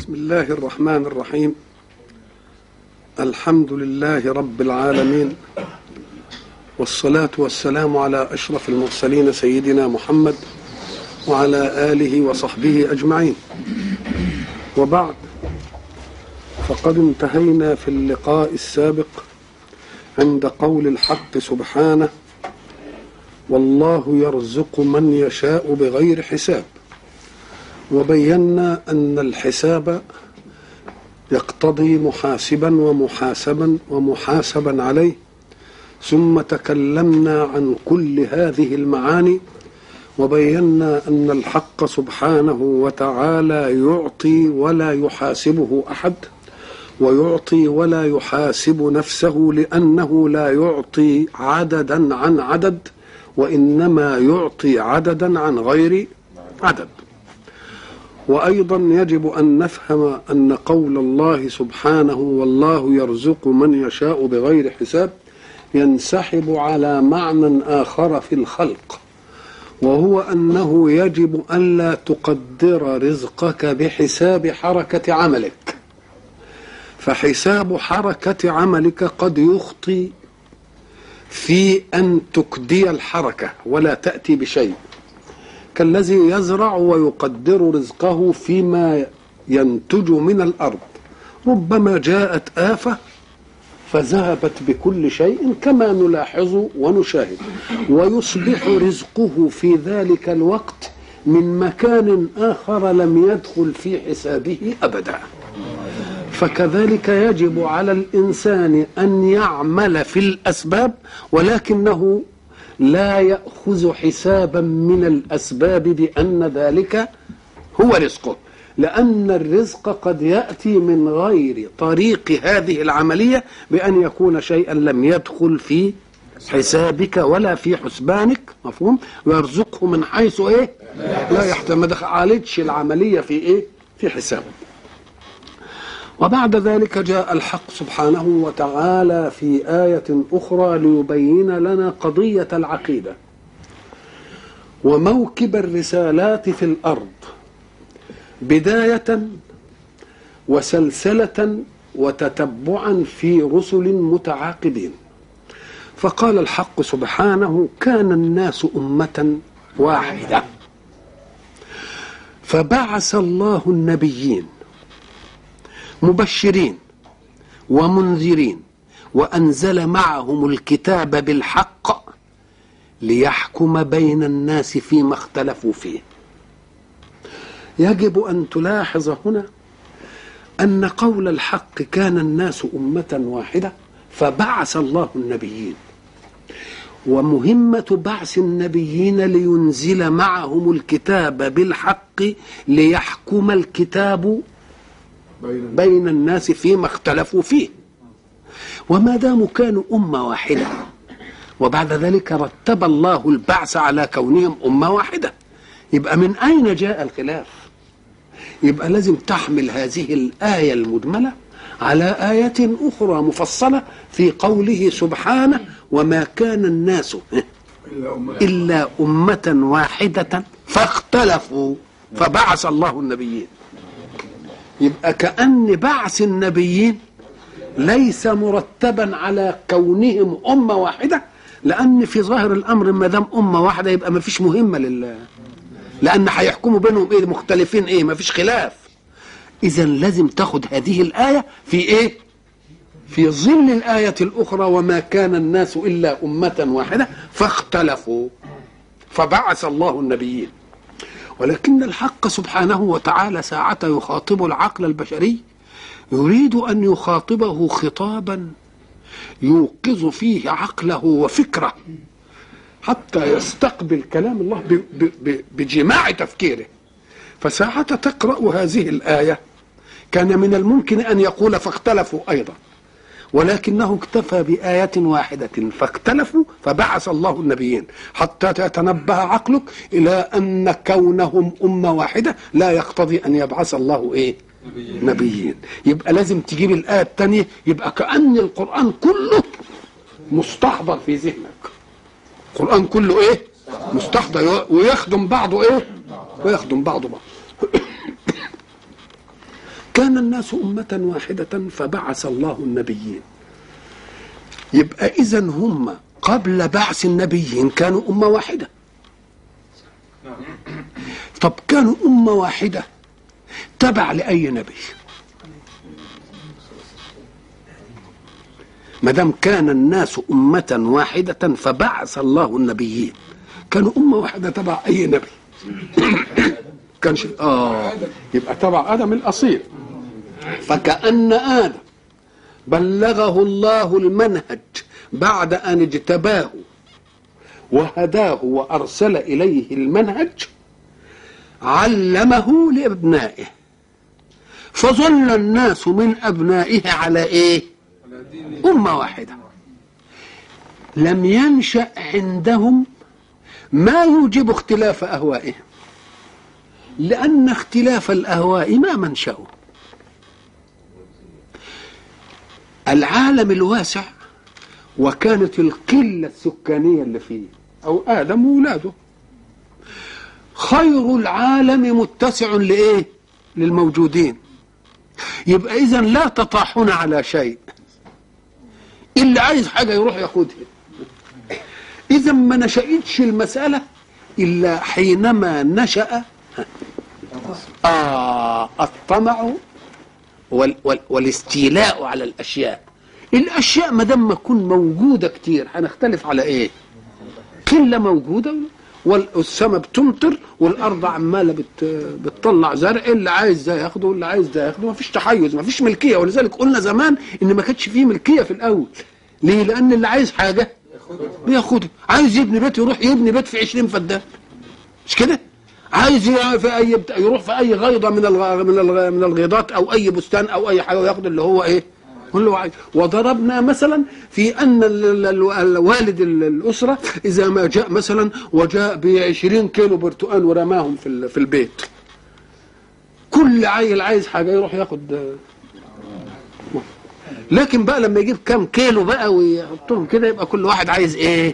بسم الله الرحمن الرحيم الحمد لله رب العالمين والصلاة والسلام على أشرف المرسلين سيدنا محمد وعلى آله وصحبه أجمعين وبعد فقد انتهينا في اللقاء السابق عند قول الحق سبحانه والله يرزق من يشاء بغير حساب وبينا ان الحساب يقتضي محاسبا ومحاسبا ومحاسبا عليه ثم تكلمنا عن كل هذه المعاني وبينا ان الحق سبحانه وتعالى يعطي ولا يحاسبه احد ويعطي ولا يحاسب نفسه لانه لا يعطي عددا عن عدد وانما يعطي عددا عن غير عدد وايضا يجب ان نفهم ان قول الله سبحانه والله يرزق من يشاء بغير حساب ينسحب على معنى اخر في الخلق وهو انه يجب الا تقدر رزقك بحساب حركه عملك فحساب حركه عملك قد يخطي في ان تكدي الحركه ولا تاتي بشيء كالذي يزرع ويقدر رزقه فيما ينتج من الارض ربما جاءت افه فذهبت بكل شيء كما نلاحظ ونشاهد ويصبح رزقه في ذلك الوقت من مكان اخر لم يدخل في حسابه ابدا فكذلك يجب على الانسان ان يعمل في الاسباب ولكنه لا ياخذ حسابا من الاسباب بان ذلك هو رزقه لان الرزق قد ياتي من غير طريق هذه العمليه بان يكون شيئا لم يدخل في حسابك ولا في حسبانك مفهوم ويرزقه من حيث ايه لا يحتمل ما دخلتش العمليه في ايه في حسابه وبعد ذلك جاء الحق سبحانه وتعالى في آية أخرى ليبين لنا قضية العقيدة وموكب الرسالات في الأرض بداية وسلسلة وتتبعا في رسل متعاقبين فقال الحق سبحانه كان الناس أمة واحدة فبعث الله النبيين مبشرين ومنذرين وانزل معهم الكتاب بالحق ليحكم بين الناس فيما اختلفوا فيه يجب ان تلاحظ هنا ان قول الحق كان الناس امه واحده فبعث الله النبيين ومهمه بعث النبيين لينزل معهم الكتاب بالحق ليحكم الكتاب بين الناس فيما اختلفوا فيه وما داموا كانوا أمة واحدة وبعد ذلك رتب الله البعث على كونهم أمة واحدة يبقى من أين جاء الخلاف يبقى لازم تحمل هذه الآية المجملة على آية أخرى مفصلة في قوله سبحانه وما كان الناس إلا أمة واحدة فاختلفوا فبعث الله النبيين يبقى كأن بعث النبيين ليس مرتبا على كونهم أمة واحدة لأن في ظاهر الأمر ما دام أمة واحدة يبقى ما فيش مهمة لله لأن هيحكموا بينهم إيه مختلفين إيه ما فيش خلاف إذا لازم تاخد هذه الآية في إيه في ظل الآية الأخرى وما كان الناس إلا أمة واحدة فاختلفوا فبعث الله النبيين ولكن الحق سبحانه وتعالى ساعة يخاطب العقل البشري يريد أن يخاطبه خطابا يوقظ فيه عقله وفكره حتى يستقبل كلام الله بجماع تفكيره فساعة تقرأ هذه الآية كان من الممكن أن يقول فاختلفوا أيضا ولكنه اكتفى بآية واحدة فاختلفوا فبعث الله النبيين حتى يتنبه عقلك إلى أن كونهم أمة واحدة لا يقتضي أن يبعث الله إيه نبيين, نبيين. يبقى لازم تجيب الآية الثانية يبقى كأن القرآن كله مستحضر في ذهنك القرآن كله إيه مستحضر ويخدم بعضه إيه ويخدم بعضه بعض كان الناس أمة واحدة فبعث الله النبيين يبقى إذا هم قبل بعث النبيين كانوا أمة واحدة طب كانوا أمة واحدة تبع لأي نبي ما دام كان الناس أمة واحدة فبعث الله النبيين كانوا أمة واحدة تبع أي نبي كانش آه يبقى تبع آدم الأصيل فكأن آدم بلغه الله المنهج بعد أن اجتباه وهداه وأرسل إليه المنهج علمه لأبنائه فظل الناس من أبنائه على إيه أمة واحدة لم ينشأ عندهم ما يوجب اختلاف أهوائهم لأن اختلاف الأهواء ما منشأه العالم الواسع وكانت القلة السكانية اللي فيه أو آدم وولاده خير العالم متسع لإيه للموجودين يبقى إذا لا تطاحون على شيء اللي عايز حاجة يروح ياخدها إذا ما نشأتش المسألة إلا حينما نشأ آه الطمع وال وال والاستيلاء على الأشياء الأشياء ما دام ما تكون موجودة كتير هنختلف على إيه؟ قلة موجودة والسماء بتمطر والأرض عمالة بت بتطلع زرع اللي عايز ده ياخده واللي عايز ده ياخده ما فيش تحيز ما فيش ملكية ولذلك قلنا زمان إن ما كانش فيه ملكية في الأول ليه؟ لأن اللي عايز حاجة بياخدها عايز يبني بيت يروح يبني بيت في 20 فدان مش كده؟ عايز في اي بت... يروح في اي غيضه من الغ... من الغ... من الغيضات او اي بستان او اي حاجه وياخد اللي هو ايه اللي هو عايز وضربنا مثلا في ان ال... ال... الوالد الاسره اذا ما جاء مثلا وجاء ب 20 كيلو برتقال ورماهم في ال... في البيت كل عيل عايز حاجه يروح ياخد لكن بقى لما يجيب كام كيلو بقى ويحطهم كده يبقى كل واحد عايز ايه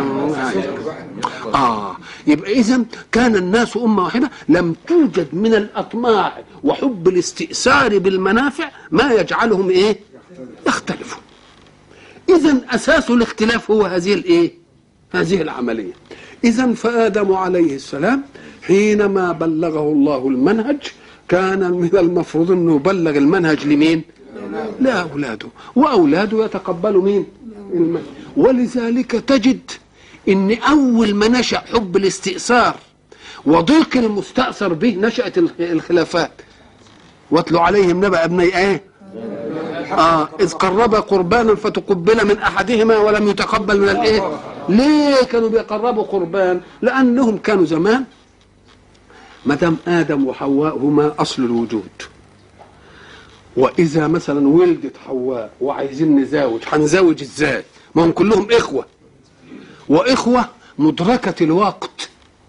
اه يبقى اذا كان الناس امه واحده لم توجد من الاطماع وحب الاستئثار بالمنافع ما يجعلهم ايه يختلفوا اذا اساس الاختلاف هو هذه الايه هذه العمليه اذا فادم عليه السلام حينما بلغه الله المنهج كان من المفروض انه يبلغ المنهج لمين لاولاده واولاده يتقبلوا مين المنهج ولذلك تجد ان اول ما نشا حب الاستئثار وضيق المستأثر به نشأت الخلافات واتلوا عليهم نبأ ابني ايه آه إذ قرب قربانا فتقبل من أحدهما ولم يتقبل من الإيه ليه كانوا بيقربوا قربان لأنهم كانوا زمان ما دام آدم وحواء هما أصل الوجود وإذا مثلا ولدت حواء وعايزين نزاوج هنزاوج إزاي ما هم كلهم إخوة وإخوة مدركة الوقت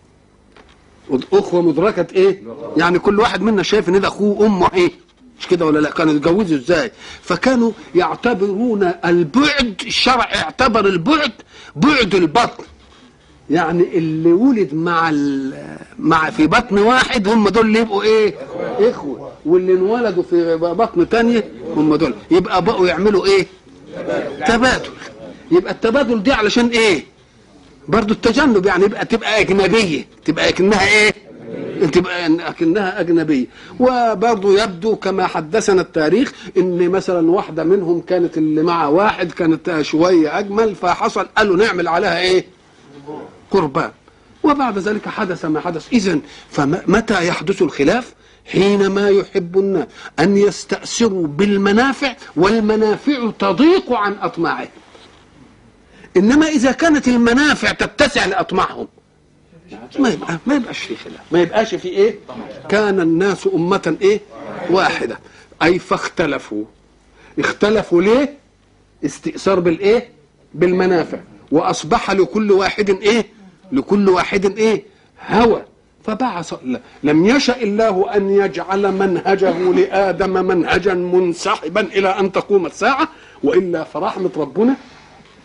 أخوة مدركة إيه يعني كل واحد منا شايف إن ده أخوه أمه إيه مش كده ولا لا كانوا يتجوزوا ازاي فكانوا يعتبرون البعد الشرع اعتبر البعد بعد البطن يعني اللي ولد مع مع في بطن واحد هم دول اللي يبقوا ايه اخوه واللي انولدوا في بطن تانية هم دول يبقى بقوا يعملوا ايه تبادل يبقى التبادل دي علشان ايه برضو التجنب يعني يبقى تبقى اجنبيه تبقى اكنها ايه تبقى اكنها اجنبيه وبرضه يبدو كما حدثنا التاريخ ان مثلا واحده منهم كانت اللي مع واحد كانت شويه اجمل فحصل قالوا نعمل عليها ايه قربان وبعد ذلك حدث ما حدث اذا فمتى يحدث الخلاف حينما يحب الناس ان يستأثروا بالمنافع والمنافع تضيق عن اطماعهم انما اذا كانت المنافع تتسع لاطماعهم ما يبقى ما يبقاش في خلاف ما يبقاش في ايه كان الناس أمة ايه واحدة أي فاختلفوا اختلفوا ليه استئثار بالايه بالمنافع وأصبح لكل واحد ايه لكل واحد ايه هوى فبعث لم يشأ الله أن يجعل منهجه لآدم منهجا منسحبا إلى أن تقوم الساعة وإلا فرحمة ربنا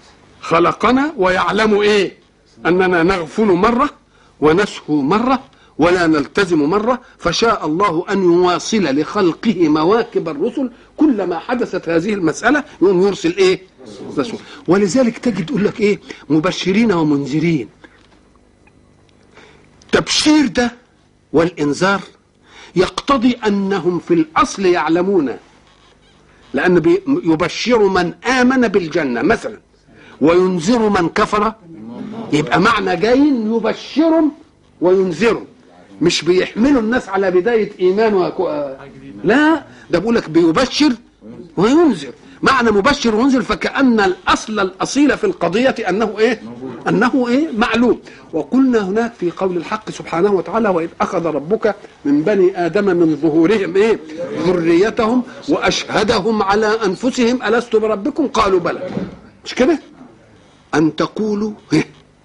خلقنا ويعلم إيه أننا نغفل مرة ونسهو مرة ولا نلتزم مرة فشاء الله أن يواصل لخلقه مواكب الرسل كلما حدثت هذه المسألة يقوم يرسل إيه رسول ولذلك تجد يقول لك إيه مبشرين ومنذرين تبشير ده والإنذار يقتضي أنهم في الأصل يعلمون لأن يبشر من آمن بالجنة مثلا وينذر من كفر يبقى معنى جايين يبشرهم وينذرهم مش بيحملوا الناس على بداية إيمان وكو... لا ده بقول لك بيبشر وينذر معنى مبشر وينذر فكأن الأصل الأصيل في القضية أنه إيه أنه إيه معلوم وقلنا هناك في قول الحق سبحانه وتعالى وإذ أخذ ربك من بني آدم من ظهورهم إيه ذريتهم وأشهدهم على أنفسهم ألست بربكم قالوا بلى مش كده أن تقولوا إيه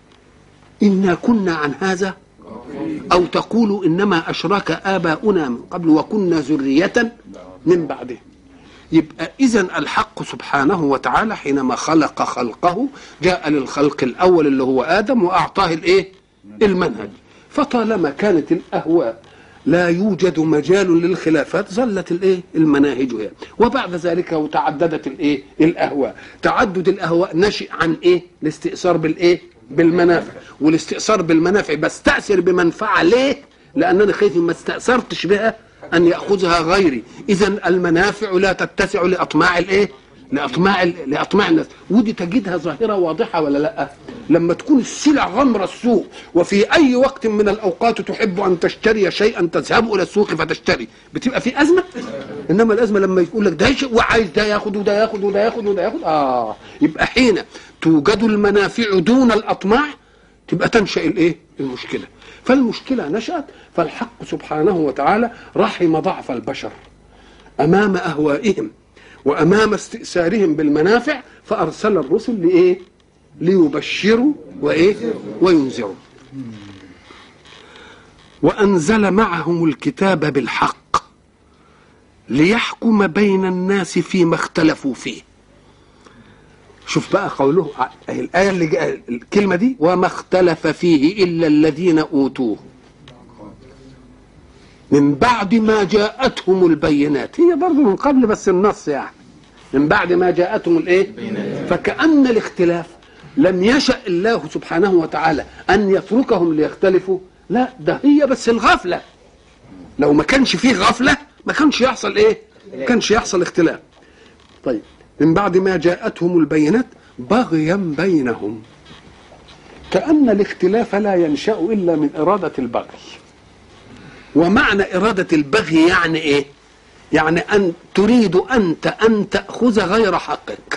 إنا كنا عن هذا أو تقولوا إنما أشرك آباؤنا من قبل وكنا ذرية من بعده يبقى إذا الحق سبحانه وتعالى حينما خلق خلقه جاء للخلق الأول اللي هو آدم وأعطاه الإيه؟ المنهج فطالما كانت الأهواء لا يوجد مجال للخلافات ظلت الايه المناهج هي وبعد ذلك وتعددت الايه الاهواء تعدد الاهواء نشئ عن ايه الاستئثار بالايه بالمنافع والاستئثار بالمنافع بستأثر بمنفعة ليه لأنني خايف ما استأثرتش بها أن يأخذها غيري إذا المنافع لا تتسع لأطماع الإيه لأطماع لأطماع الناس ودي تجدها ظاهرة واضحة ولا لا لما تكون السلع غمر السوق وفي أي وقت من الأوقات تحب أن تشتري شيئا تذهب إلى السوق فتشتري بتبقى في أزمة إنما الأزمة لما يقول لك ده شيء وعايز ده ياخد وده ياخد وده ياخد وده ياخد آه يبقى حين توجد المنافع دون الأطماع تبقى تنشأ الإيه المشكلة فالمشكلة نشأت فالحق سبحانه وتعالى رحم ضعف البشر أمام أهوائهم وأمام استئثارهم بالمنافع فأرسل الرسل لإيه ليبشروا وإيه وينذروا وأنزل معهم الكتاب بالحق ليحكم بين الناس فيما اختلفوا فيه شوف بقى قوله الآية اللي جاء الكلمة دي وما اختلف فيه إلا الذين أوتوه من بعد ما جاءتهم البينات هي برضه من قبل بس النص يعني من بعد ما جاءتهم الايه فكأن الاختلاف لم يشأ الله سبحانه وتعالى أن يتركهم ليختلفوا لا ده هي بس الغفلة لو ما كانش فيه غفلة ما كانش يحصل ايه ما كانش يحصل اختلاف طيب من بعد ما جاءتهم البينات بغيا بينهم كأن الاختلاف لا ينشأ إلا من إرادة البغي ومعنى إرادة البغي يعني إيه يعني أن تريد أنت أن تأخذ غير حقك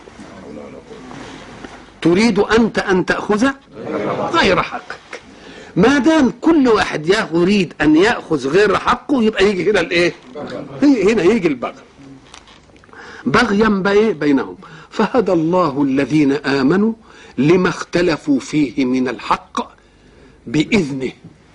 تريد أنت أن تأخذ غير حقك ما دام كل واحد يريد أن يأخذ غير حقه يبقى يجي هنا الإيه هنا يجي البغي بغيا بينهم فهدى الله الذين آمنوا لما اختلفوا فيه من الحق بإذنه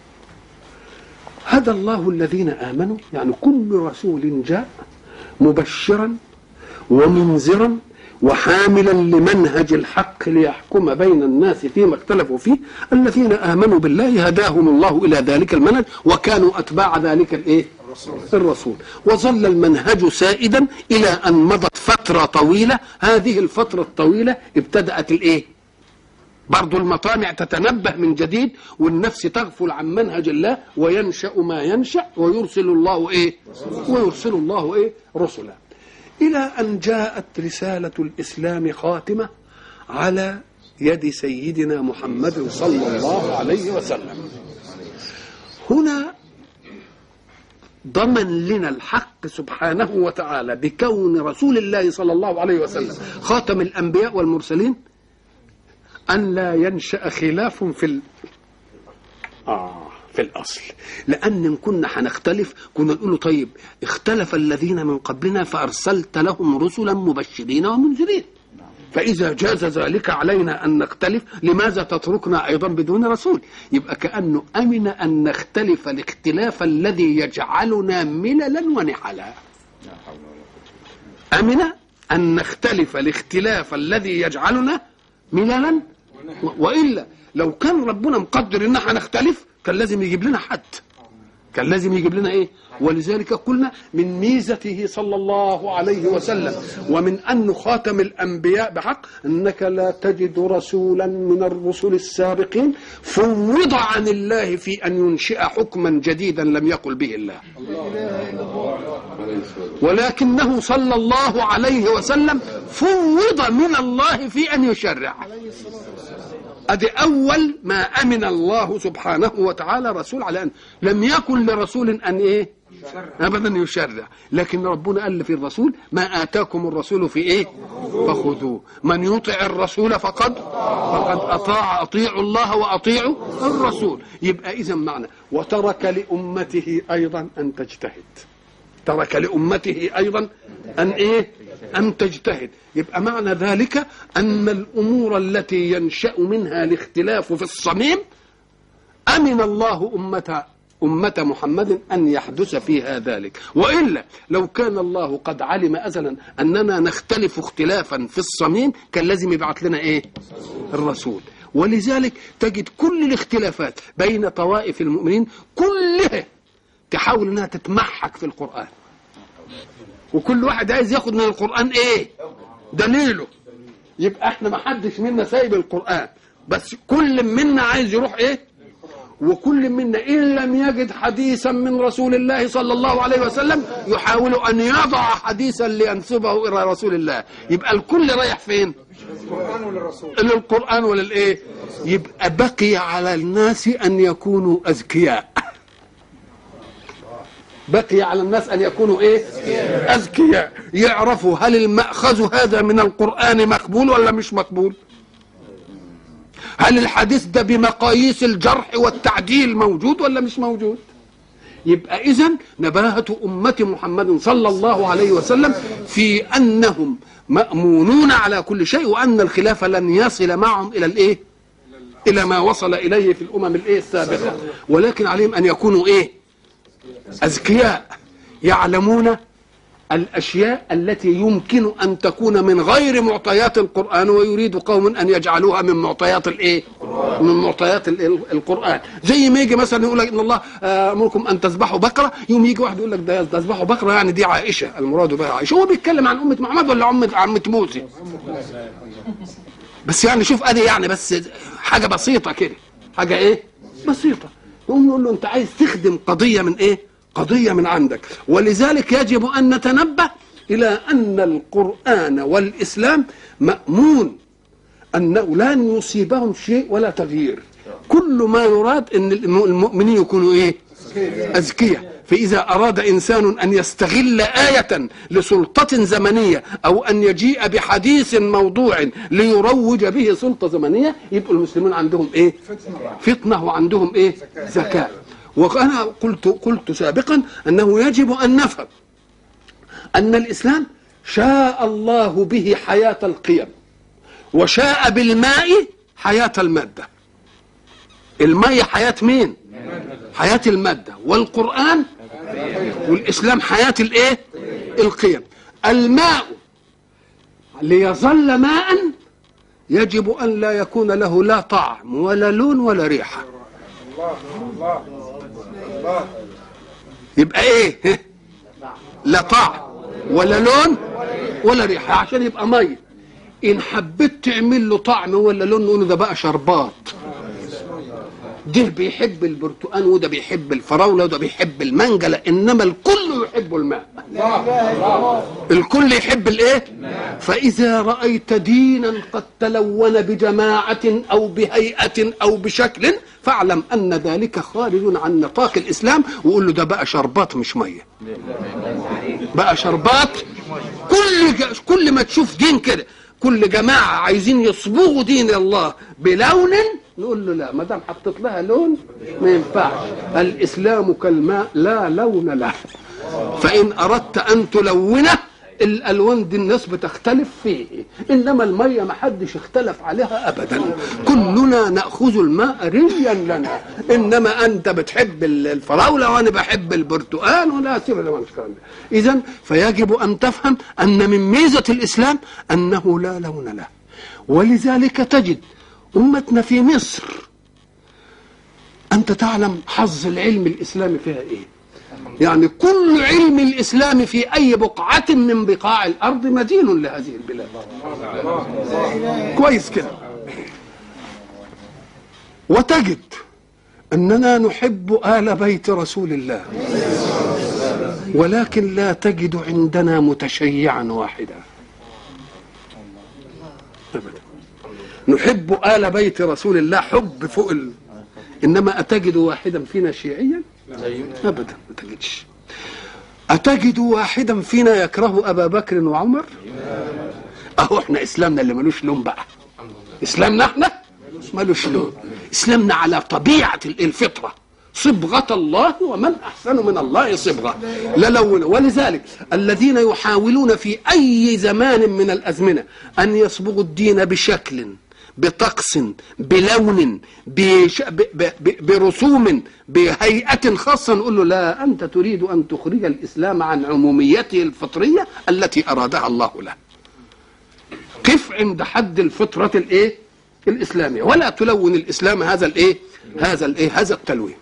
هدى الله الذين آمنوا يعني كل رسول جاء مبشرا ومنذرا وحاملا لمنهج الحق ليحكم بين الناس فيما اختلفوا فيه الذين آمنوا بالله هداهم الله إلى ذلك المنهج وكانوا أتباع ذلك الإيه الرسول وظل المنهج سائدا إلى أن مضت فترة طويلة هذه الفترة الطويلة ابتدأت الإيه برضو المطامع تتنبه من جديد والنفس تغفل عن منهج الله وينشأ ما ينشأ ويرسل الله إيه ويرسل الله إيه رسلا إلى أن جاءت رسالة الإسلام خاتمة على يد سيدنا محمد صلى الله عليه وسلم هنا ضمن لنا الحق سبحانه وتعالى بكون رسول الله صلى الله عليه وسلم خاتم الأنبياء والمرسلين أن لا ينشأ خلاف في ال... آه في الأصل لأن إن كنا هنختلف كنا نقول طيب اختلف الذين من قبلنا فأرسلت لهم رسلا مبشرين ومنذرين فإذا جاز ذلك علينا أن نختلف لماذا تتركنا أيضا بدون رسول يبقى كأنه أمن أن نختلف الاختلاف الذي يجعلنا مللا ونحلا أمن أن نختلف الاختلاف الذي يجعلنا مللا والا لو كان ربنا مقدر ان احنا نختلف كان لازم يجيب لنا حد كان لازم يجيب لنا ايه ولذلك قلنا من ميزته صلى الله عليه وسلم ومن انه خاتم الانبياء بحق انك لا تجد رسولا من الرسل السابقين فوض عن الله في ان ينشئ حكما جديدا لم يقل به الله ولكنه صلى الله عليه وسلم فوض من الله في ان يشرع ادي اول ما امن الله سبحانه وتعالى رسول على ان لم يكن لرسول ان ايه ابدا يشرع لكن ربنا قال في الرسول ما اتاكم الرسول في ايه فخذوه من يطع الرسول فقد فقد اطاع اطيعوا الله واطيعوا الرسول يبقى اذا معنى وترك لامته ايضا ان تجتهد ترك لامته ايضا ان ايه ان تجتهد يبقى معنى ذلك ان الامور التي ينشا منها الاختلاف في الصميم امن الله امه أمة محمد أن يحدث فيها ذلك وإلا لو كان الله قد علم أزلا أننا نختلف اختلافا في الصميم كان لازم يبعث لنا إيه الرسول ولذلك تجد كل الاختلافات بين طوائف المؤمنين كلها تحاول انها تتمحك في القرآن وكل واحد عايز ياخد من القرآن ايه دليله يبقى احنا ما حدش منا سايب القرآن بس كل منا عايز يروح ايه وكل منا إن لم يجد حديثا من رسول الله صلى الله عليه وسلم يحاول أن يضع حديثا لينسبه إلى رسول الله يبقى الكل رايح فين القرآن ولا الرسول للقرآن وللإيه يبقى بقي على الناس أن يكونوا أذكياء بقي على الناس أن يكونوا إيه أذكياء يعرفوا هل المأخذ هذا من القرآن مقبول ولا مش مقبول هل الحديث ده بمقاييس الجرح والتعديل موجود ولا مش موجود يبقى اذا نباهة أمة محمد صلى الله عليه وسلم في أنهم مأمونون على كل شيء وأن الخلاف لن يصل معهم إلى الإيه إلى ما وصل إليه في الأمم الإيه السابقة ولكن عليهم أن يكونوا إيه أذكياء يعلمون الأشياء التي يمكن أن تكون من غير معطيات القرآن ويريد قوم أن يجعلوها من معطيات الإيه؟ من معطيات ال- القرآن زي ما يجي مثلا يقول لك إن الله آه، أمركم أن تذبحوا بقرة يوم يجي واحد يقول لك ده تذبحوا بقرة يعني دي عائشة المراد بها عائشة هو بيتكلم عن أمة محمد ولا أمة عمة موسى بس يعني شوف أدي يعني بس حاجة بسيطة كده حاجة إيه بسيطة يقوم يقول له أنت عايز تخدم قضية من إيه قضية من عندك ولذلك يجب أن نتنبه إلى أن القرآن والإسلام مأمون أنه لن يصيبهم شيء ولا تغيير كل ما يراد أن الم- المؤمنين يكونوا إيه أذكياء فإذا أراد إنسان أن يستغل آية لسلطة زمنية أو أن يجيء بحديث موضوع ليروج به سلطة زمنية يبقى المسلمون عندهم إيه فتنة وعندهم إيه ذكاء وأنا قلت قلت سابقا أنه يجب أن نفهم أن الإسلام شاء الله به حياة القيم وشاء بالماء حياة المادة الماء حياة مين حياة المادة والقرآن والإسلام حياة الإيه القيم الماء ليظل ماء يجب أن لا يكون له لا طعم ولا لون ولا ريحة الله الله الله يبقى ايه لا طعم ولا لون ولا ريحه عشان يبقى ميه ان حبيت تعمل له طعم ولا لون نقول ده بقى شربات ده بيحب البرتقال وده بيحب الفراوله وده بيحب المانجا انما الكل يحب الماء الكل يحب الايه فاذا رايت دينا قد تلون بجماعه او بهيئه او بشكل فاعلم ان ذلك خارج عن نطاق الاسلام وقول له ده بقى شربات مش ميه بقى شربات كل ج- كل ما تشوف دين كده كل جماعه عايزين يصبغوا دين الله بلون نقول له لا ما دام حطيت لها لون ما ينفعش الاسلام كالماء لا لون له فان اردت ان تلونه الالوان دي الناس بتختلف فيه انما الميه ما حدش اختلف عليها ابدا كلنا ناخذ الماء ريا لنا انما انت بتحب الفراوله وانا بحب البرتقال ولا سيب ولا مش الكلام ده اذا فيجب ان تفهم ان من ميزه الاسلام انه لا لون له ولذلك تجد امتنا في مصر انت تعلم حظ العلم الاسلامي فيها ايه يعني كل علم الاسلام في اي بقعه من بقاع الارض مدين لهذه البلاد كويس كده وتجد اننا نحب ال بيت رسول الله ولكن لا تجد عندنا متشيعا واحدا أبدا نحب آل بيت رسول الله حب فوق ال... إنما أتجد واحدا فينا شيعيا أبدا ما تجدش أتجد واحدا فينا يكره أبا بكر وعمر أهو إحنا إسلامنا اللي ملوش لون بقى إسلامنا إحنا ملوش لون إسلامنا على طبيعة الفطرة صبغة الله ومن أحسن من الله صبغة لا لون ولذلك الذين يحاولون في أي زمان من الأزمنة أن يصبغوا الدين بشكل بطقس بلون بش... ب... ب... ب... برسوم بهيئة خاصة نقول له لا أنت تريد أن تخرج الإسلام عن عموميته الفطرية التي أرادها الله له قف عند حد الفطرة الإيه الإسلامية ولا تلون الإسلام هذا الإيه هذا الإيه هذا التلوين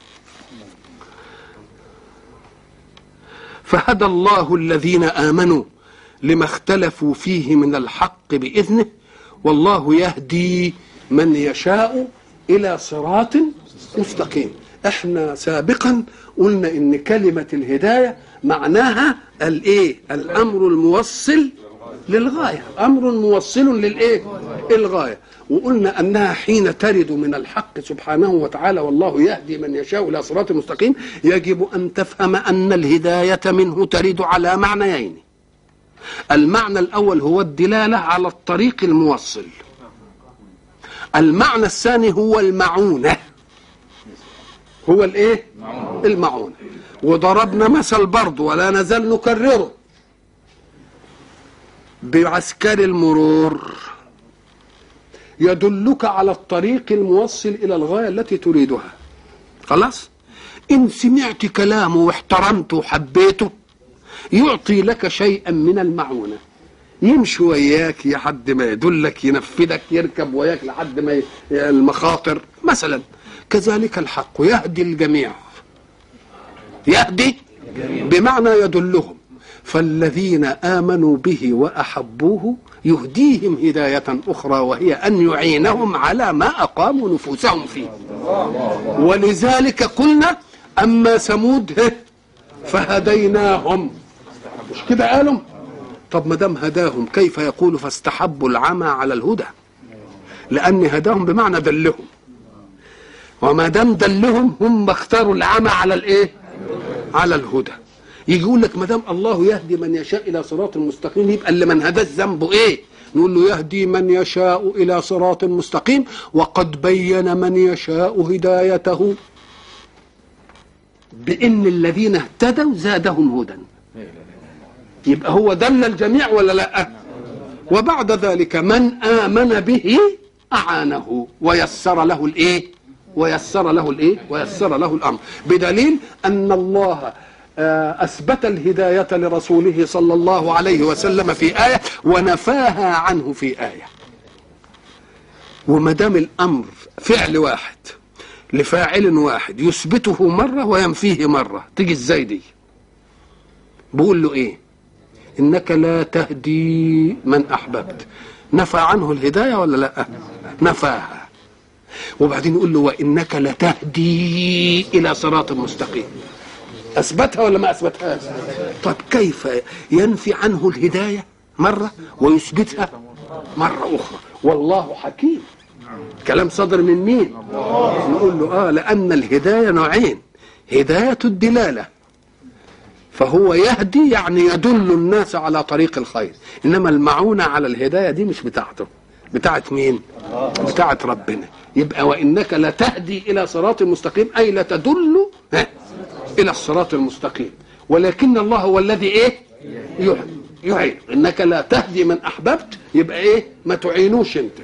فهدى الله الذين امنوا لما اختلفوا فيه من الحق باذنه والله يهدي من يشاء الى صراط مستقيم احنا سابقا قلنا ان كلمه الهدايه معناها الايه الامر الموصل للغايه امر موصل للايه الغايه وقلنا انها حين ترد من الحق سبحانه وتعالى والله يهدي من يشاء الى صراط مستقيم يجب ان تفهم ان الهدايه منه ترد على معنيين المعنى الاول هو الدلاله على الطريق الموصل المعنى الثاني هو المعونه هو الايه المعونه وضربنا مثل برضه ولا نزال نكرره بعسكر المرور يدلك على الطريق الموصل الى الغايه التي تريدها خلاص ان سمعت كلامه واحترمته وحبيته يعطي لك شيئا من المعونه يمشي وياك لحد ما يدلك ينفذك يركب وياك لحد ما ي... المخاطر مثلا كذلك الحق يهدي الجميع يهدي بمعنى يدلهم فالذين امنوا به واحبوه يهديهم هدايه اخرى وهي ان يعينهم على ما اقاموا نفوسهم فيه ولذلك قلنا اما ثمود فهديناهم مش كده قالوا طب ما دام هداهم كيف يقول فاستحبوا العمى على الهدى لان هداهم بمعنى دلهم وما دام دلهم هم اختاروا العمى على الايه على الهدى يجي يقول لك ما دام الله يهدي من يشاء الى صراط مستقيم يبقى اللي من هداه ذنبه ايه نقول له يهدي من يشاء الى صراط مستقيم وقد بين من يشاء هدايته بان الذين اهتدوا زادهم هدى يبقى هو دل الجميع ولا لا وبعد ذلك من امن به اعانه ويسر له الايه ويسر له الايه ويسر له الامر بدليل ان الله اثبت الهدايه لرسوله صلى الله عليه وسلم في ايه ونفاها عنه في ايه وما دام الامر فعل واحد لفاعل واحد يثبته مره وينفيه مره تيجي ازاي دي بقول له ايه انك لا تهدي من احببت نفى عنه الهدايه ولا لا نفاها وبعدين يقول له وانك لتهدي الى صراط مستقيم اثبتها ولا ما اثبتهاش طب كيف ينفي عنه الهدايه مره ويثبتها مره اخرى والله حكيم كلام صدر من مين نقول له اه لان الهدايه نوعين هدايه الدلاله فهو يهدي يعني يدل الناس على طريق الخير انما المعونه على الهدايه دي مش بتاعته بتاعت مين بتاعت ربنا يبقى وانك لتهدي الى صراط مستقيم اي لتدل الى الصراط المستقيم ولكن الله هو الذي ايه يعين انك لا تهدي من احببت يبقى ايه ما تعينوش انت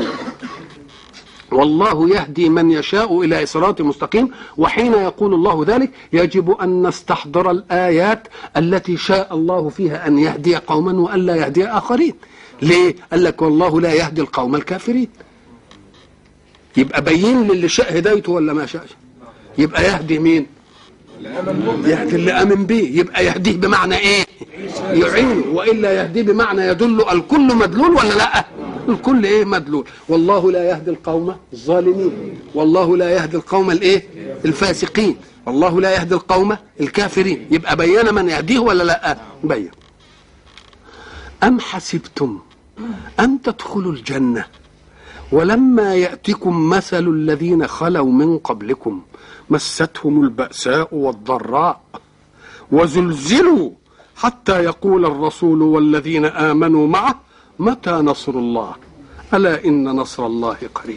والله يهدي من يشاء الى صراط مستقيم وحين يقول الله ذلك يجب ان نستحضر الايات التي شاء الله فيها ان يهدي قوما والا يهدي اخرين ليه قال لك والله لا يهدي القوم الكافرين يبقى بين للي شاء هدايته ولا ما شاءش يبقى يهدي مين يهدي اللي امن به يبقى يهديه بمعنى ايه يعين والا يهديه بمعنى يدل الكل مدلول ولا لا الكل ايه مدلول والله لا يهدي القوم الظالمين والله لا يهدي القوم الايه الفاسقين والله لا يهدي القوم الكافرين يبقى بين من يهديه ولا لا بين ام حسبتم ان تدخلوا الجنه ولما ياتكم مثل الذين خلوا من قبلكم مستهم الباساء والضراء وزلزلوا حتى يقول الرسول والذين امنوا معه متى نصر الله الا ان نصر الله قريب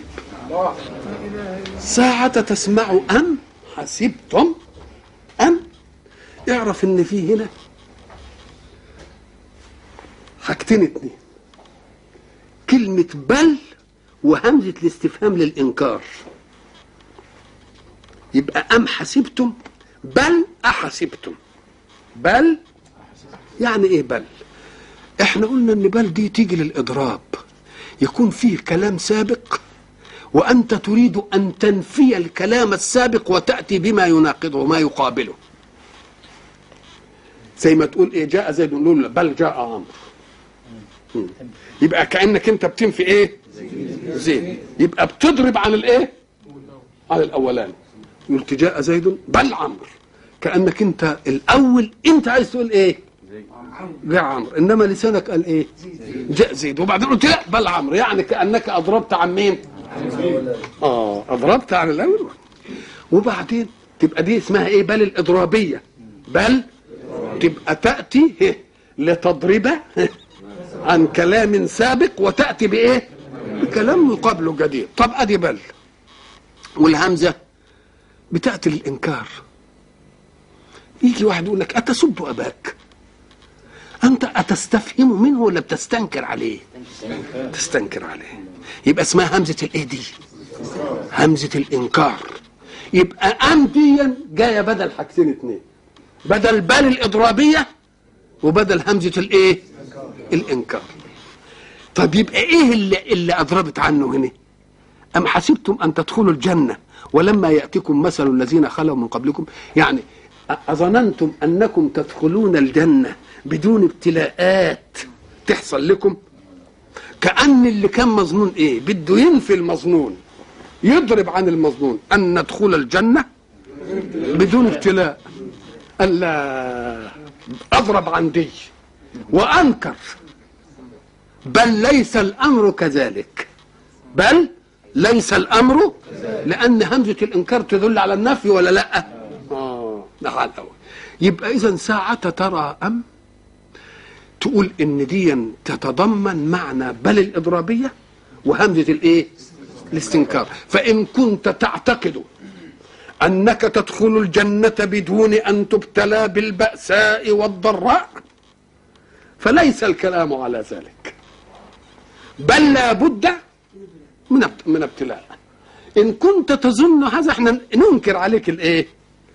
ساعة تسمع أم حسبتم أم اعرف إن في هنا حاجتين اتنين كلمة بل وهمزة الاستفهام للإنكار يبقى أم حسبتم بل أحسبتم بل يعني إيه بل احنا قلنا ان بل دي تيجي للإضراب يكون فيه كلام سابق وأنت تريد أن تنفي الكلام السابق وتأتي بما يناقضه ما يقابله زي ما تقول إيه جاء زيد نقول بل جاء عمرو مم. يبقى كأنك أنت بتنفي إيه زيد يبقى بتضرب عن الإيه عن الأولاني قلت جاء زيد بل عمرو كأنك أنت الأول أنت عايز تقول إيه جاء عمرو إنما لسانك قال إيه جاء زيد وبعدين قلت لا بل عمرو يعني كأنك أضربت عن مين اه اضربت على الاول وبعدين تبقى دي اسمها ايه بل الاضرابيه بل تبقى تاتي هي لتضرب عن كلام سابق وتاتي بايه بكلام يقابله جديد طب ادي بل والهمزه بتاتي للانكار يجي واحد يقول لك اتسب اباك انت اتستفهم منه ولا بتستنكر عليه تستنكر عليه يبقى اسمها همزه الايه دي همزه الانكار يبقى ام دي جايه بدل حاجتين اتنين بدل بل الاضرابيه وبدل همزه الايه الانكار طب يبقى ايه اللي, اللي اضربت عنه هنا ام حسبتم ان تدخلوا الجنه ولما ياتكم مثل الذين خلوا من قبلكم يعني اظننتم انكم تدخلون الجنه بدون ابتلاءات تحصل لكم كأن اللي كان مظنون ايه بده ينفي المظنون يضرب عن المظنون ان ندخل الجنة بدون ابتلاء ألا أضرب عن دي وأنكر بل ليس الأمر كذلك بل ليس الأمر لأن همزة الإنكار تدل على النفي ولا لا آه ده على الأول يبقى إذا ساعة ترى أم تقول ان دي تتضمن معنى بل الاضرابيه وهمزه الايه الاستنكار فان كنت تعتقد انك تدخل الجنه بدون ان تبتلى بالباساء والضراء فليس الكلام على ذلك بل لا بد من من ابتلاء ان كنت تظن هذا احنا ننكر عليك الايه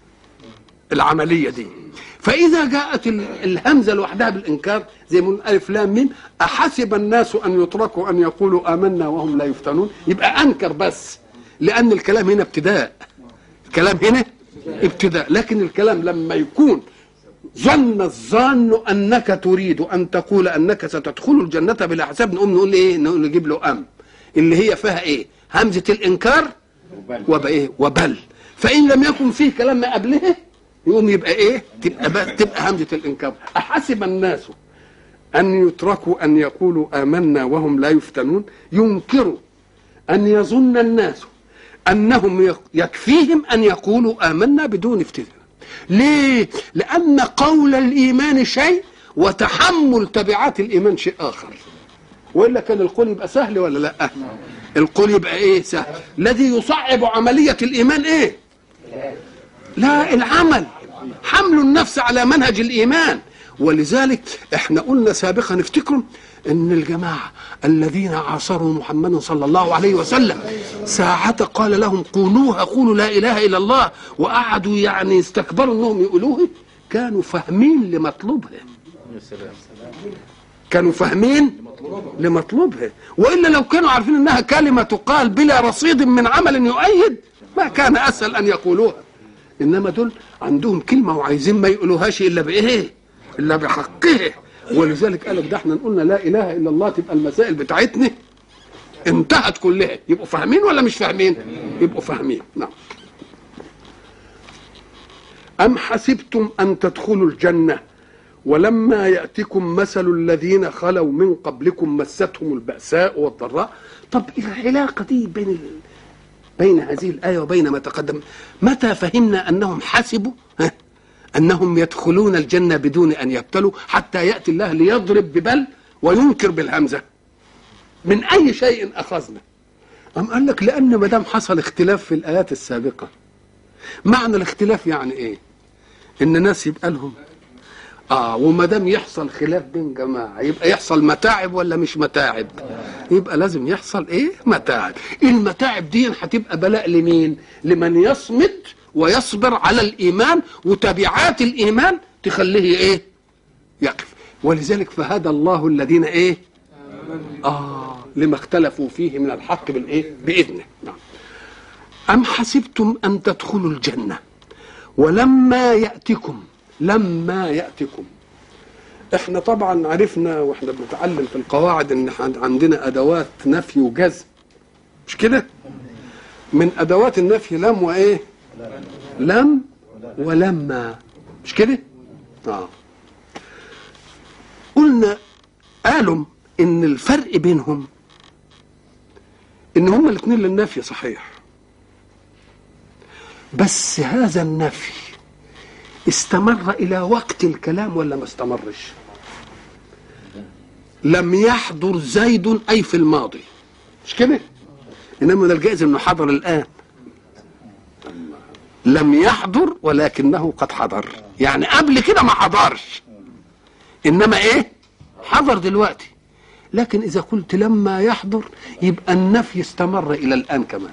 العمليه دي فإذا جاءت الهمزة لوحدها بالإنكار زي ما ألف لام ميم أحسب الناس أن يتركوا أن يقولوا آمنا وهم لا يفتنون يبقى أنكر بس لأن الكلام هنا ابتداء الكلام هنا ابتداء لكن الكلام لما يكون ظن الظان أنك تريد أن تقول أنك ستدخل الجنة بلا حساب نقوم نقول إيه نقول نجيب له أم اللي هي فيها إيه همزة الإنكار وبإيه وبل فإن لم يكن فيه كلام ما قبله يقوم يبقى ايه تبقى تبقى همزه الانكار احسب الناس ان يتركوا ان يقولوا امنا وهم لا يفتنون ينكروا ان يظن الناس انهم يكفيهم ان يقولوا امنا بدون افتتان ليه لان قول الايمان شيء وتحمل تبعات الايمان شيء اخر والا كان القول يبقى سهل ولا لا القول يبقى ايه سهل الذي يصعب عمليه الايمان ايه لا العمل حمل النفس على منهج الايمان ولذلك احنا قلنا سابقا افتكروا ان الجماعه الذين عاصروا محمد صلى الله عليه وسلم ساعة قال لهم قولوها قولوا لا اله الا الله وقعدوا يعني استكبروا انهم يقولوه كانوا فاهمين لمطلوبها كانوا فاهمين لمطلوبها والا لو كانوا عارفين انها كلمه تقال بلا رصيد من عمل يؤيد ما كان اسهل ان يقولوها انما دول عندهم كلمه وعايزين ما يقولوهاش الا بايه الا بحقها ولذلك قال لك ده احنا قلنا لا اله الا الله تبقى المسائل بتاعتنا انتهت كلها يبقوا فاهمين ولا مش فاهمين يبقوا فاهمين نعم أم حسبتم أن تدخلوا الجنة ولما يأتكم مثل الذين خلوا من قبلكم مستهم البأساء والضراء طب العلاقة دي بين ال... بين هذه الآية وبين ما تقدم متى فهمنا أنهم حسبوا ها؟ أنهم يدخلون الجنة بدون أن يبتلوا حتى يأتي الله ليضرب ببل وينكر بالهمزة من أي شيء أخذنا أم قال لك لأن ما دام حصل اختلاف في الآيات السابقة معنى الاختلاف يعني إيه؟ إن ناس يبقى لهم اه وما دام يحصل خلاف بين جماعه يبقى يحصل متاعب ولا مش متاعب يبقى لازم يحصل ايه متاعب المتاعب دي هتبقى بلاء لمين لمن يصمد ويصبر على الايمان وتبعات الايمان تخليه ايه يقف ولذلك فهدى الله الذين ايه اه لما اختلفوا فيه من الحق بالايه باذنه نعم ام حسبتم ان تدخلوا الجنه ولما ياتكم لما ياتكم احنا طبعا عرفنا واحنا بنتعلم في القواعد ان عندنا ادوات نفي وجزم مش كده من ادوات النفي لم وايه لم ولما مش كده اه قلنا قالوا ان الفرق بينهم ان هما الاثنين للنفي صحيح بس هذا النفي استمر الى وقت الكلام ولا ما استمرش لم يحضر زيد اي في الماضي مش كده انما من الجائز انه حضر الان لم يحضر ولكنه قد حضر يعني قبل كده ما حضرش انما ايه حضر دلوقتي لكن اذا قلت لما يحضر يبقى النفي استمر الى الان كمان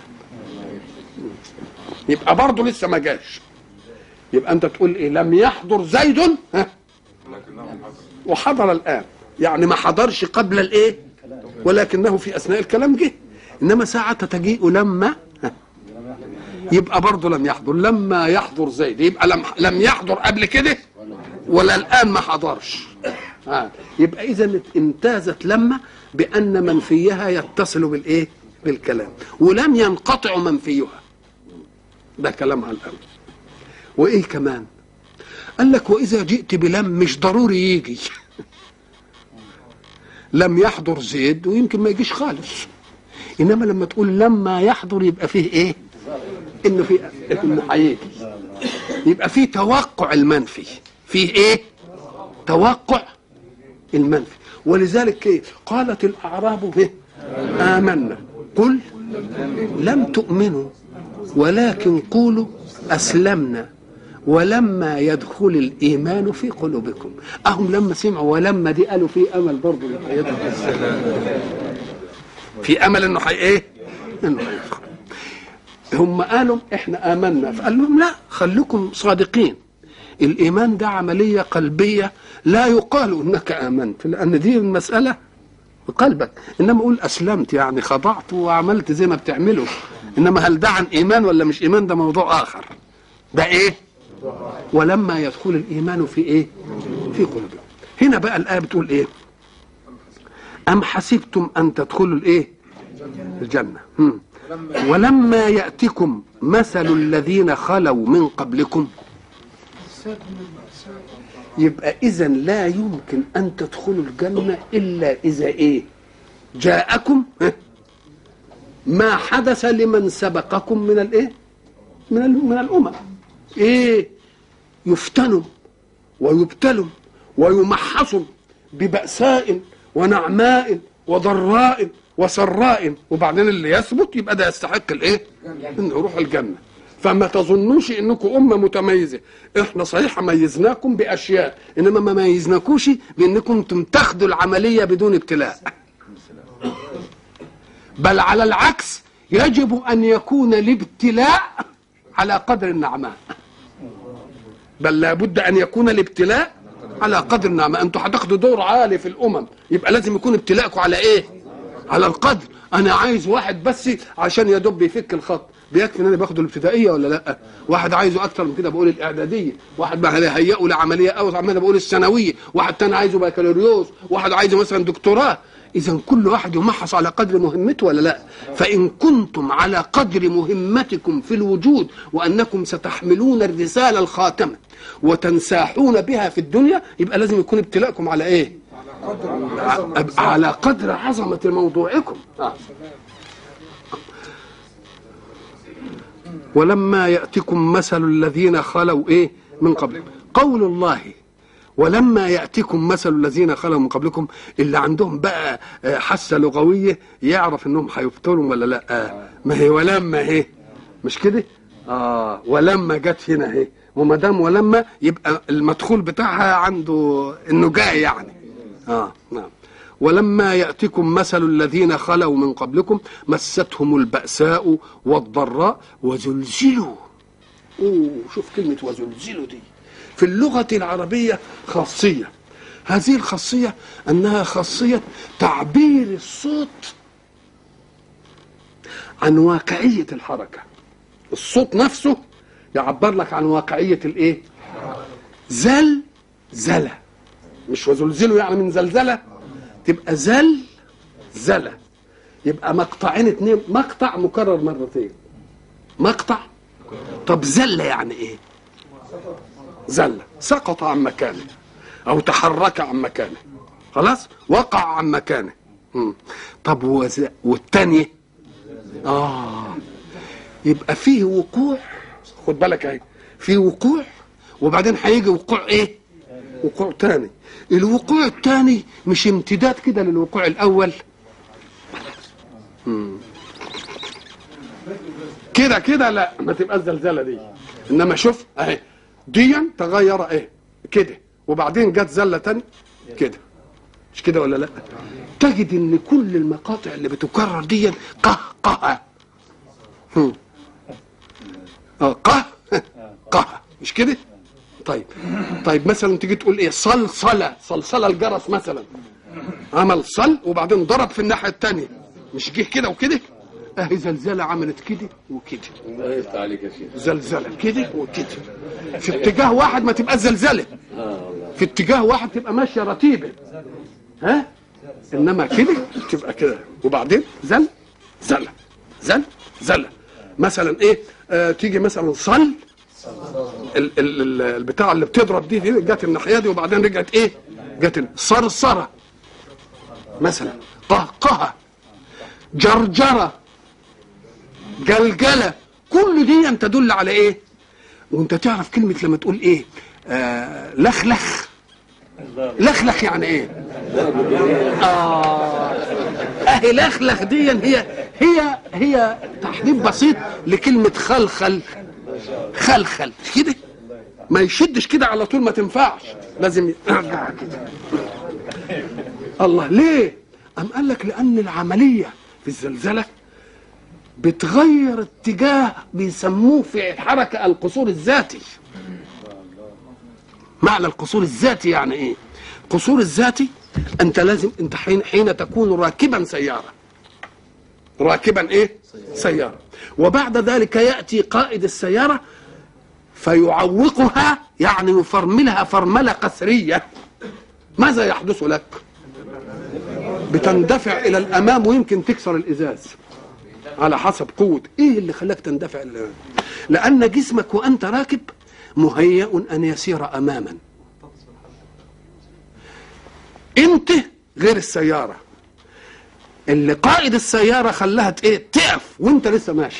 يبقى برضه لسه ما جاش يبقى انت تقول ايه لم يحضر زيد ها وحضر الان يعني ما حضرش قبل الايه ولكنه في اثناء الكلام جه انما ساعة تجيء لما ها يبقى برضه لم يحضر لما يحضر زيد يبقى لم لم يحضر قبل كده ولا الان ما حضرش ها يبقى اذا امتازت لما بان منفيها يتصل بالايه بالكلام ولم ينقطع منفيها ده كلامها الاول وايه كمان قال لك واذا جئت بلم مش ضروري يجي لم يحضر زيد ويمكن ما يجيش خالص انما لما تقول لما يحضر يبقى فيه ايه انه في انه هيجي يبقى فيه توقع المنفي فيه ايه توقع المنفي ولذلك ايه قالت الاعراب إيه؟ امنا قل لم تؤمنوا ولكن قولوا اسلمنا ولما يدخل الايمان في قلوبكم اهم لما سمعوا ولما دي قالوا في امل برضه في امل انه حي ايه انه هيدخل هم قالوا احنا امنا فقال لهم لا خليكم صادقين الايمان ده عمليه قلبيه لا يقال انك امنت لان دي المساله بقلبك انما اقول اسلمت يعني خضعت وعملت زي ما بتعمله انما هل ده عن ايمان ولا مش ايمان ده موضوع اخر ده ايه ولما يدخل الايمان في ايه في قلوبكم هنا بقى الايه بتقول ايه ام حسبتم ان تدخلوا الايه الجنه هم. ولما ياتكم مثل الذين خلوا من قبلكم يبقى اذا لا يمكن ان تدخلوا الجنه الا اذا ايه جاءكم ما حدث لمن سبقكم من الايه من من الامم ايه يفتنوا ويبتلوا ويمحصوا ببأساء ونعماء وضراء وسراء وبعدين اللي يثبت يبقى ده يستحق الايه؟ انه يروح الجنه فما تظنوش انكم امه متميزه احنا صحيح ميزناكم باشياء انما ما ميزناكوش بانكم انتم تاخدوا العمليه بدون ابتلاء بل على العكس يجب ان يكون الابتلاء على قدر النعماء بل لابد ان يكون الابتلاء على قدر النعماء انتوا هتاخدوا دور عالي في الامم يبقى لازم يكون ابتلاءكم على ايه على القدر انا عايز واحد بس عشان يدب يفك الخط بيكفي ان انا باخد الابتدائيه ولا لا واحد عايزه اكتر من كده بقول الاعداديه واحد بقى هيئه لعمليه اوسع من بقول الثانويه واحد تاني عايزه بكالوريوس واحد عايزه مثلا دكتوراه اذا كل واحد يمحص على قدر مهمته ولا لا فان كنتم على قدر مهمتكم في الوجود وانكم ستحملون الرساله الخاتمه وتنساحون بها في الدنيا يبقى لازم يكون ابتلاءكم على ايه قدر عظمة على قدر عظمه موضوعكم آه. ولما يأتكم مثل الذين خلوا إيه من قبل قول الله ولما يأتكم مثل الذين خلوا من قبلكم اللي عندهم بقى آه، حاسة لغوية يعرف انهم هيفطروا ولا لا آه. ما هي ولما هي مش كده اه ولما جت هنا اهي وما دام ولما يبقى المدخول بتاعها عنده انه جاي يعني اه نعم ولما يأتكم مثل الذين خلوا من قبلكم مستهم البأساء والضراء وزلزلوا أوه شوف كلمة وزلزلوا دي في اللغة العربية خاصية هذه الخاصية أنها خاصية تعبير الصوت عن واقعية الحركة الصوت نفسه يعبر لك عن واقعية الايه زل زلة مش وزلزلوا يعني من زلزلة تبقى زل زلة يبقى مقطعين اتنين مقطع مكرر مرتين مقطع طب زلة يعني ايه زلة سقط عن مكانه او تحرك عن مكانه خلاص وقع عن مكانه مم. طب وز... والتانية اه يبقى فيه وقوع خد بالك اهي فيه وقوع وبعدين هيجي وقوع ايه وقوع تاني الوقوع الثاني مش امتداد كده للوقوع الاول مم. كده كده لا ما تبقى الزلزله دي انما شوف اهي ديا تغير ايه كده وبعدين جت زله تاني كده مش كده ولا لا تجد ان كل المقاطع اللي بتكرر دي قهقه هم. اه قه قه مش كده طيب طيب مثلا تيجي تقول ايه صلصله صلصله الجرس مثلا عمل صل وبعدين ضرب في الناحيه الثانيه مش جه كده وكده اهي زلزله عملت كده وكده الله يفتح عليك يا شيخ زلزله كده وكده في اتجاه واحد ما تبقى زلزله في اتجاه واحد تبقى ماشيه رتيبه ها انما كده تبقى كده وبعدين زل زله زل زله مثلا ايه آه تيجي مثلا صل ال- ال- ال- البتاع اللي بتضرب دي, دي جت الناحيه دي وبعدين رجعت ايه جت صرصره مثلا قهقهه جرجره جلجله كل دي تدل على ايه وانت تعرف كلمه لما تقول ايه آه لخلخ لخلخ يعني ايه اه اهي لخلخ دي هي هي هي تحديد بسيط لكلمه خلخل خلخل مش كده ما يشدش كده على طول ما تنفعش لازم يرجع كده الله ليه أم قال لك لأن العملية في الزلزلة بتغير اتجاه بيسموه في الحركة القصور الذاتي معنى القصور الذاتي يعني ايه القصور الذاتي انت لازم انت حين, حين تكون راكبا سيارة راكبا ايه سيارة وبعد ذلك يأتي قائد السيارة فيعوقها يعني يفرملها فرملة قسرية ماذا يحدث لك بتندفع الى الامام ويمكن تكسر الازاز على حسب قوة ايه اللي خلاك تندفع الامام لان جسمك وانت راكب مهيأ ان يسير اماما انت غير السيارة اللي قائد السيارة خلاها ت- ايه تقف وانت لسه ماشي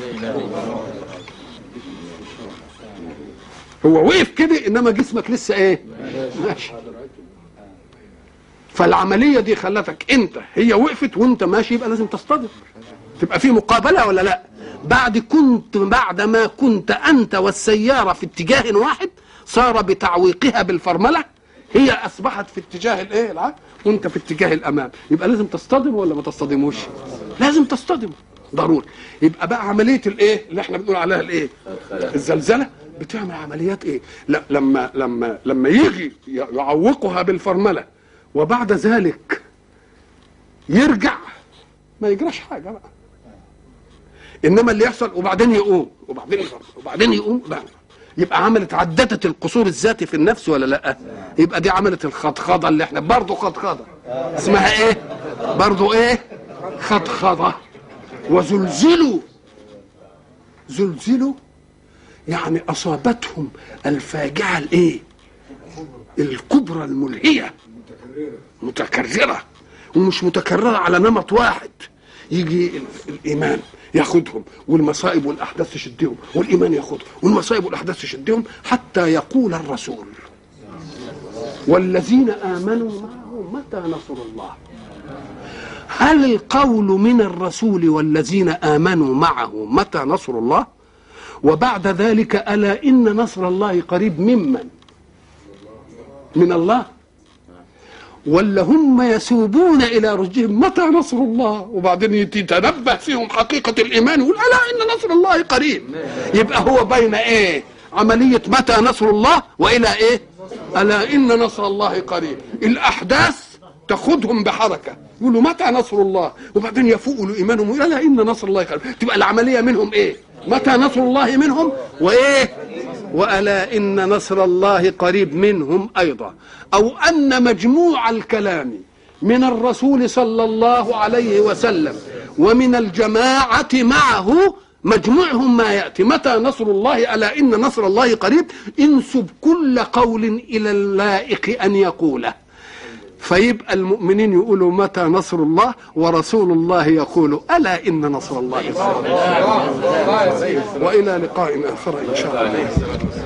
هو وقف كده انما جسمك لسه ايه ماشي فالعمليه دي خلتك انت هي وقفت وانت ماشي يبقى لازم تصطدم تبقى في مقابله ولا لا بعد كنت بعد ما كنت انت والسياره في اتجاه واحد صار بتعويقها بالفرمله هي اصبحت في اتجاه الايه العكس وانت في اتجاه الامام يبقى لازم تصطدم ولا ما تصطدموش لازم تصطدم ضروري يبقى بقى عمليه الايه اللي احنا بنقول عليها الايه الزلزله بتعمل عمليات ايه لا لما لما لما يجي يعوقها بالفرمله وبعد ذلك يرجع ما يجراش حاجه بقى انما اللي يحصل وبعدين يقوم وبعدين يقوم وبعدين يقوم لا. يبقى عملت عددت القصور الذاتي في النفس ولا لا يبقى دي عملت الخضخضه اللي احنا برضه خضخضه اسمها ايه برضه ايه خضخضه وزلزلوا زلزلوا يعني اصابتهم الفاجعه الايه الكبرى الملهيه متكرره ومش متكرره على نمط واحد يجي ال- الايمان ياخدهم والمصائب والاحداث تشدهم والايمان ياخدهم والمصائب والاحداث تشدهم حتى يقول الرسول والذين امنوا معه متى نصر الله هل القول من الرسول والذين امنوا معه متى نصر الله وبعد ذلك الا ان نصر الله قريب ممن من الله ولا هم يسوبون الى رشدهم متى نصر الله وبعدين يتنبه فيهم حقيقه الايمان ويقول الا ان نصر الله قريب يبقى هو بين ايه عمليه متى نصر الله والى ايه الا ان نصر الله قريب الاحداث تاخذهم بحركه يقولوا متى نصر الله وبعدين يفوقوا لايمانهم ويقول الا ان نصر الله قريب تبقى العمليه منهم ايه متى نصر الله منهم وايه والا ان نصر الله قريب منهم ايضا او ان مجموع الكلام من الرسول صلى الله عليه وسلم ومن الجماعه معه مجموعهم ما ياتي متى نصر الله الا ان نصر الله قريب انسب كل قول الى اللائق ان يقوله فيبقى المؤمنين يقولوا متى نصر الله ورسول الله يقول الا ان نصر الله قريب والى لقاء اخر ان شاء الله